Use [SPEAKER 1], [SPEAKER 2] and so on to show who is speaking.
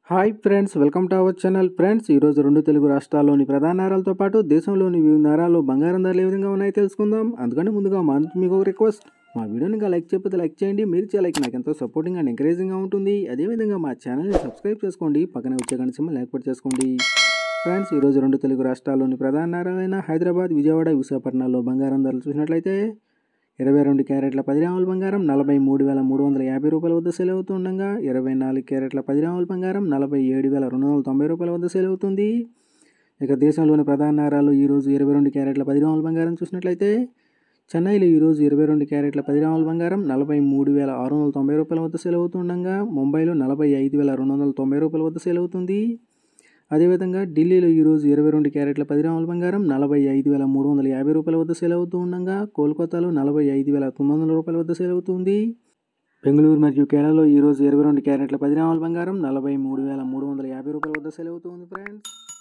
[SPEAKER 1] hi friends welcome to our channel friends ఈరోజు రెండు తెలుగు రాష్ట్రాల్లోని ప్రధాన నగరాలతో పాటు దేశంలోని వివిధ నగరాల్లో బంగారం ధరలు ఏ విధంగా ఉన్నాయో తెలుసుకుందాం అందుకని ముందుగా మా నుంచి మీకు ఒక రిక్వెస్ట్ మా వీడియోని ఇంకా లైక్ చెప్పితే లైక్ చేయండి మీరు ఇచ్చే లైక్ నాకు ఎంతో సపోర్టింగ్ అండ్ ఎంకరేజింగ్గా ఉంటుంది అదేవిధంగా మా ఛానల్ని సబ్స్క్రైబ్ చేసుకోండి పక్కనే వచ్చే గంట సింబల్ ఏర్పాటు చేసుకోండి ఫ్రెండ్స్ ఈరోజు రెండు తెలుగు రాష్ట్రాల్లోని ప్రధాన నగరాలైన హైదరాబాద్ విజయవాడ విశాఖపట్నాల్లో బంగారం ధరలు చూసినట్లయితే ఇరవై రెండు క్యారెట్ల పది గ్రాముల బంగారం నలభై మూడు వేల మూడు వందల యాభై రూపాయల వద్ద సేల్ అవుతుండగా ఇరవై నాలుగు క్యారెట్ల పది గ్రాముల బంగారం నలభై ఏడు వేల రెండు వందల తొంభై రూపాయల వద్ద సేల్ అవుతుంది ఇక దేశంలోని ప్రధాన నగరాలు ఈరోజు ఇరవై రెండు క్యారెట్ల పది గ్రాముల బంగారం చూసినట్లయితే చెన్నైలో ఈరోజు ఇరవై రెండు క్యారెట్ల పది గ్రాముల బంగారం నలభై మూడు వేల ఆరు వందల తొంభై రూపాయల వద్ద సేల్ అవుతుండగా ముంబైలో నలభై ఐదు వేల రెండు వందల తొంభై రూపాయల వద్ద సేల్ అవుతుంది అదేవిధంగా ఢిల్లీలో ఈరోజు ఇరవై రెండు క్యారెట్ల పది గ్రాముల బంగారం నలభై ఐదు వేల మూడు వందల యాభై రూపాయల వద్ద సేల్ అవుతూ ఉండగా కోల్కతాలో నలభై ఐదు వేల తొమ్మిది వందల రూపాయల వద్ద సేల్ అవుతుంది బెంగళూరు మరియు కేరళలో ఈరోజు ఇరవై రెండు క్యారెట్ల పది గ్రాముల బంగారం నలభై మూడు వేల మూడు వందల యాభై రూపాయల వద్ద సేల్ అవుతుంది ఫ్రెండ్స్